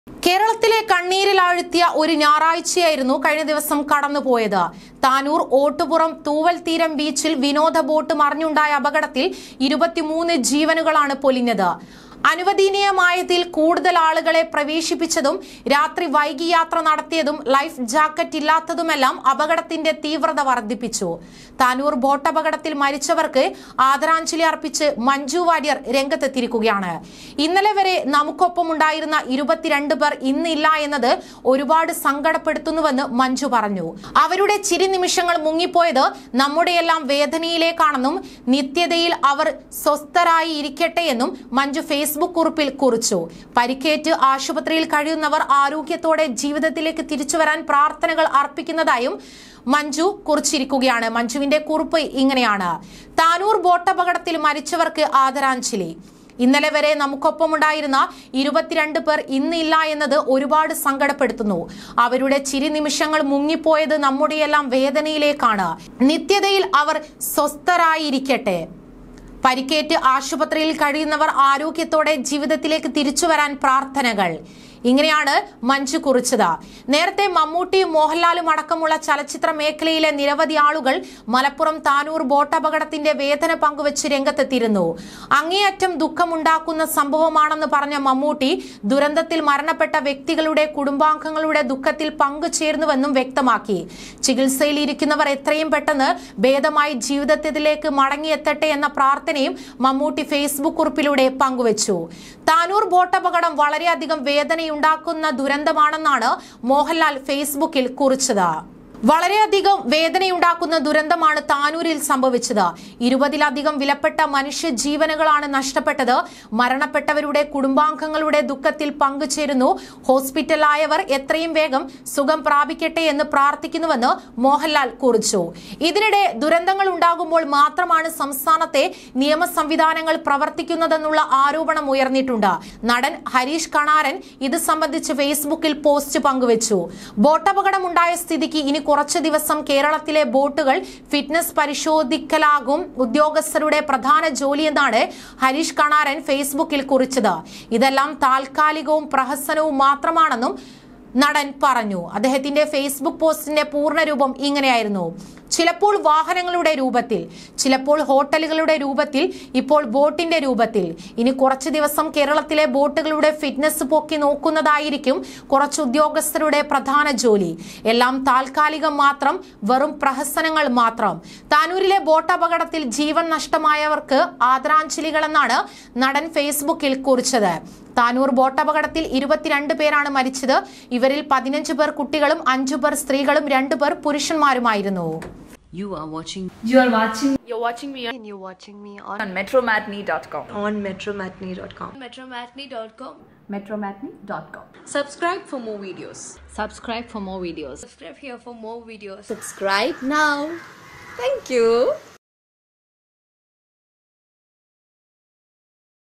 കേരളത്തിലെ കണ്ണീരിലാഴ്ത്തിയ ഒരു ഞായറാഴ്ചയായിരുന്നു കഴിഞ്ഞ ദിവസം കടന്നുപോയത് താനൂർ ഓട്ടുപുറം തൂവൽ തീരം ബീച്ചിൽ വിനോദ ബോട്ട് മറിഞ്ഞുണ്ടായ അപകടത്തിൽ ഇരുപത്തിമൂന്ന് ജീവനുകളാണ് പൊലിഞ്ഞത് അനുവദനീയമായതിൽ കൂടുതൽ ആളുകളെ പ്രവേശിപ്പിച്ചതും രാത്രി വൈകി യാത്ര നടത്തിയതും ലൈഫ് ജാക്കറ്റ് ഇല്ലാത്തതുമെല്ലാം അപകടത്തിന്റെ തീവ്രത വർദ്ധിപ്പിച്ചു താനൂർ ബോട്ടപകടത്തിൽ മരിച്ചവർക്ക് ആദരാഞ്ജലി അർപ്പിച്ച് മഞ്ജു വാര്യർ രംഗത്തെത്തിയിരിക്കുകയാണ് ഇന്നലെ വരെ നമുക്കൊപ്പം ഉണ്ടായിരുന്ന ഇരുപത്തിരണ്ട് പേർ ഇന്നില്ല എന്നത് ഒരുപാട് സങ്കടപ്പെടുത്തുന്നുവെന്ന് മഞ്ജു പറഞ്ഞു അവരുടെ ചിരി നിമിഷങ്ങൾ മുങ്ങിപ്പോയത് നമ്മുടെയെല്ലാം വേദനയിലേക്കാണെന്നും നിത്യതയിൽ അവർ സ്വസ്ഥരായി ഇരിക്കട്ടെ എന്നും മഞ്ജു ഫേസ്ബുക്ക് കുറിപ്പിൽ കുറിച്ചു പരിക്കേറ്റ് ആശുപത്രിയിൽ കഴിയുന്നവർ ആരോഗ്യത്തോടെ ജീവിതത്തിലേക്ക് തിരിച്ചു വരാൻ പ്രാർത്ഥനകൾ അർപ്പിക്കുന്നതായും മഞ്ജു കുറിച്ചിരിക്കുകയാണ് മഞ്ജുവിന്റെ കുറിപ്പ് ഇങ്ങനെയാണ് താനൂർ ബോട്ടപകടത്തിൽ മരിച്ചവർക്ക് ആദരാഞ്ജലി ഇന്നലെ വരെ നമുക്കൊപ്പമുണ്ടായിരുന്ന ഇരുപത്തിരണ്ട് പേർ ഇന്നില്ല എന്നത് ഒരുപാട് സങ്കടപ്പെടുത്തുന്നു അവരുടെ ചിരി നിമിഷങ്ങൾ മുങ്ങിപ്പോയത് നമ്മുടെയെല്ലാം വേദനയിലേക്കാണ് നിത്യതയിൽ അവർ സ്വസ്ഥരായിരിക്കട്ടെ പരിക്കേറ്റ് ആശുപത്രിയിൽ കഴിയുന്നവർ ആരോഗ്യത്തോടെ ജീവിതത്തിലേക്ക് തിരിച്ചു വരാൻ പ്രാർത്ഥനകൾ ഇങ്ങനെയാണ് മഞ്ജു കുറിച്ചത് നേരത്തെ മമ്മൂട്ടിയും മോഹൻലാലും അടക്കമുള്ള ചലച്ചിത്ര മേഖലയിലെ നിരവധി ആളുകൾ മലപ്പുറം താനൂർ ബോട്ടപകടത്തിന്റെ വേദന പങ്കുവച്ച് രംഗത്തെത്തിയിരുന്നു അങ്ങേയറ്റം ദുഃഖമുണ്ടാക്കുന്ന സംഭവമാണെന്ന് പറഞ്ഞ മമ്മൂട്ടി ദുരന്തത്തിൽ മരണപ്പെട്ട വ്യക്തികളുടെ കുടുംബാംഗങ്ങളുടെ ദുഃഖത്തിൽ പങ്കുചേർന്നുവെന്നും വ്യക്തമാക്കി ചികിത്സയിൽ ഇരിക്കുന്നവർ എത്രയും പെട്ടെന്ന് ഭേദമായി ജീവിതത്തിലേക്ക് മടങ്ങിയെത്തട്ടെ എന്ന പ്രാർത്ഥനയും മമ്മൂട്ടി ഫേസ്ബുക്ക് കുറിപ്പിലൂടെ പങ്കുവച്ചു താനൂർ ബോട്ടപകടം വളരെയധികം വേദനയുണ്ടാക്കുന്ന ദുരന്തമാണെന്നാണ് മോഹൻലാൽ ഫേസ്ബുക്കിൽ കുറിച്ചത് വളരെയധികം വേദനയുണ്ടാക്കുന്ന ദുരന്തമാണ് താനൂരിൽ സംഭവിച്ചത് ഇരുപതിലധികം വിലപ്പെട്ട മനുഷ്യ ജീവനുകളാണ് നഷ്ടപ്പെട്ടത് മരണപ്പെട്ടവരുടെ കുടുംബാംഗങ്ങളുടെ ദുഃഖത്തിൽ പങ്കുചേരുന്നു ഹോസ്പിറ്റലായവർ എത്രയും വേഗം സുഖം പ്രാപിക്കട്ടെ എന്ന് പ്രാർത്ഥിക്കുന്നുവെന്ന് മോഹൻലാൽ കുറിച്ചു ഇതിനിടെ ദുരന്തങ്ങൾ ഉണ്ടാകുമ്പോൾ മാത്രമാണ് സംസ്ഥാനത്തെ നിയമ സംവിധാനങ്ങൾ പ്രവർത്തിക്കുന്നതെന്നുള്ള ആരോപണം ഉയർന്നിട്ടുണ്ട് നടൻ ഹരീഷ് കണാരൻ ഇത് സംബന്ധിച്ച് ഫേസ്ബുക്കിൽ പോസ്റ്റ് പങ്കുവച്ചു ബോട്ടപകടമുണ്ടായ സ്ഥിതിക്ക് ഇനി കുറച്ചു ദിവസം കേരളത്തിലെ ബോട്ടുകൾ ഫിറ്റ്നസ് പരിശോധിക്കലാകും ഉദ്യോഗസ്ഥരുടെ പ്രധാന ജോലിയെന്നാണ് ഹരീഷ് കണാരൻ ഫേസ്ബുക്കിൽ കുറിച്ചത് ഇതെല്ലാം താൽക്കാലികവും പ്രഹസനവും മാത്രമാണെന്നും നടൻ പറഞ്ഞു അദ്ദേഹത്തിന്റെ ഫേസ്ബുക്ക് പോസ്റ്റിന്റെ പൂർണ്ണരൂപം ഇങ്ങനെയായിരുന്നു ചിലപ്പോൾ വാഹനങ്ങളുടെ രൂപത്തിൽ ചിലപ്പോൾ ഹോട്ടലുകളുടെ രൂപത്തിൽ ഇപ്പോൾ ബോട്ടിന്റെ രൂപത്തിൽ ഇനി കുറച്ച് ദിവസം കേരളത്തിലെ ബോട്ടുകളുടെ ഫിറ്റ്നസ് പൊക്കി നോക്കുന്നതായിരിക്കും കുറച്ച് ഉദ്യോഗസ്ഥരുടെ പ്രധാന ജോലി എല്ലാം താൽക്കാലികം മാത്രം വെറും പ്രഹസനങ്ങൾ മാത്രം താനൂരിലെ ബോട്ട് അപകടത്തിൽ ജീവൻ നഷ്ടമായവർക്ക് ആദരാഞ്ജലികളെന്നാണ് നടൻ ഫേസ്ബുക്കിൽ കുറിച്ചത് താനൂർ ബോട്ടപകടത്തിൽ ഇരുപത്തിരണ്ട് പേരാണ് മരിച്ചത് ഇവരിൽ പതിനഞ്ച് പേർ കുട്ടികളും അഞ്ചു പേർ സ്ത്രീകളും രണ്ടു പേർ പുരുഷന്മാരുമായിരുന്നു You are watching You are watching You're watching me and you're watching me on on metromatney.com. on metromatney.com. metromatney.com. Metromatney.com. Subscribe for more videos. subscribe for more videos Subscribe here for more videos. Subscribe now. Thank you.